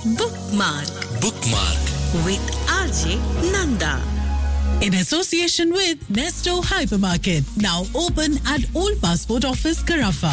Bookmark bookmark with RJ Nanda. in association with Nesto Hypermarket, now open at Old Passport Office, Carafa.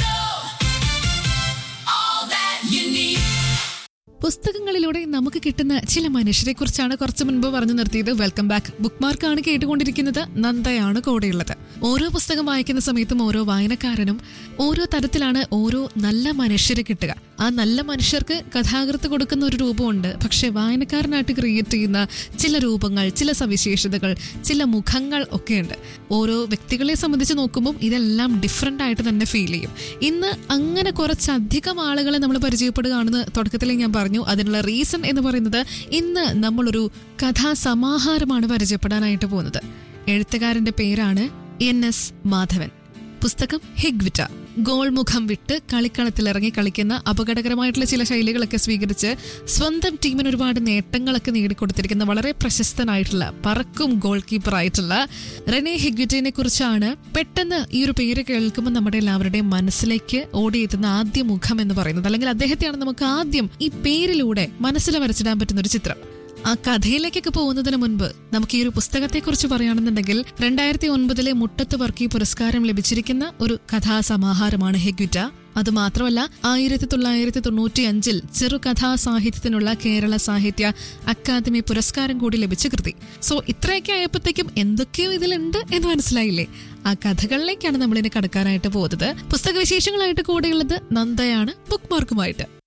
പുസ്തകങ്ങളിലൂടെ നമുക്ക് കിട്ടുന്ന ചില മനുഷ്യരെ കുറിച്ചാണ് കുറച്ചു മുൻപ് പറഞ്ഞു നിർത്തിയത് വെൽക്കം ബാക്ക് ബുക്ക് മാർക്കാണ് കേട്ടുകൊണ്ടിരിക്കുന്നത് നന്ദയാണ് കൂടെയുള്ളത് ഓരോ പുസ്തകം വായിക്കുന്ന സമയത്തും ഓരോ വായനക്കാരനും ഓരോ തരത്തിലാണ് ഓരോ നല്ല മനുഷ്യരെ കിട്ടുക ആ നല്ല മനുഷ്യർക്ക് കഥാകൃത്ത് കൊടുക്കുന്ന ഒരു രൂപമുണ്ട് പക്ഷെ വായനക്കാരനായിട്ട് ക്രിയേറ്റ് ചെയ്യുന്ന ചില രൂപങ്ങൾ ചില സവിശേഷതകൾ ചില മുഖങ്ങൾ ഒക്കെയുണ്ട് ഓരോ വ്യക്തികളെ സംബന്ധിച്ച് നോക്കുമ്പോൾ ഇതെല്ലാം ഡിഫറെൻ്റ് ആയിട്ട് തന്നെ ഫീൽ ചെയ്യും ഇന്ന് അങ്ങനെ കുറച്ചധികം ആളുകളെ നമ്മൾ പരിചയപ്പെടുകയാണെന്ന് തുടക്കത്തിൽ ഞാൻ പറഞ്ഞു അതിനുള്ള റീസൺ എന്ന് പറയുന്നത് ഇന്ന് നമ്മളൊരു കഥാസമാഹാരമാണ് പരിചയപ്പെടാനായിട്ട് പോകുന്നത് എഴുത്തുകാരന്റെ പേരാണ് എൻ എസ് മാധവൻ പുസ്തകം ഹിഗ്വിറ്റ ഗോൾ മുഖം വിട്ട് കളിക്കളത്തിലിറങ്ങി കളിക്കുന്ന അപകടകരമായിട്ടുള്ള ചില ശൈലികളൊക്കെ സ്വീകരിച്ച് സ്വന്തം ടീമിന് ഒരുപാട് നേട്ടങ്ങളൊക്കെ നേടിക്കൊടുത്തിരിക്കുന്ന വളരെ പ്രശസ്തനായിട്ടുള്ള പറക്കും ഗോൾ കീപ്പർ ആയിട്ടുള്ള റെനെ ഹിഗ്വിറ്റിനെ കുറിച്ചാണ് പെട്ടെന്ന് ഈ ഒരു പേര് കേൾക്കുമ്പോൾ നമ്മുടെ എല്ലാവരുടെയും മനസ്സിലേക്ക് ഓടിയെത്തുന്ന ആദ്യ മുഖം എന്ന് പറയുന്നത് അല്ലെങ്കിൽ അദ്ദേഹത്തെയാണ് നമുക്ക് ആദ്യം ഈ പേരിലൂടെ മനസ്സിൽ വരച്ചിടാൻ പറ്റുന്ന ഒരു ചിത്രം ആ കഥയിലേക്കൊക്കെ പോകുന്നതിന് മുൻപ് നമുക്ക് ഈ ഒരു പുസ്തകത്തെക്കുറിച്ച് പറയുകയാണെന്നുണ്ടെങ്കിൽ രണ്ടായിരത്തി ഒൻപതിലെ മുട്ടത്ത് വർക്കി പുരസ്കാരം ലഭിച്ചിരിക്കുന്ന ഒരു കഥാസമാഹാരമാണ് ഹെഗ്വിറ്റ അത് മാത്രമല്ല ആയിരത്തി തൊള്ളായിരത്തി തൊണ്ണൂറ്റി അഞ്ചിൽ ചെറുകഥാ സാഹിത്യത്തിനുള്ള കേരള സാഹിത്യ അക്കാദമി പുരസ്കാരം കൂടി ലഭിച്ച കൃതി സോ ഇത്രയൊക്കെ ആയപ്പോഴത്തേക്കും എന്തൊക്കെയോ ഇതിലുണ്ട് എന്ന് മനസ്സിലായില്ലേ ആ കഥകളിലേക്കാണ് നമ്മളിനി കടക്കാനായിട്ട് പോകുന്നത് പുസ്തക വിശേഷങ്ങളായിട്ട് കൂടെയുള്ളത് നന്ദയാണ് ബുക്ക് മാർക്കുമായിട്ട്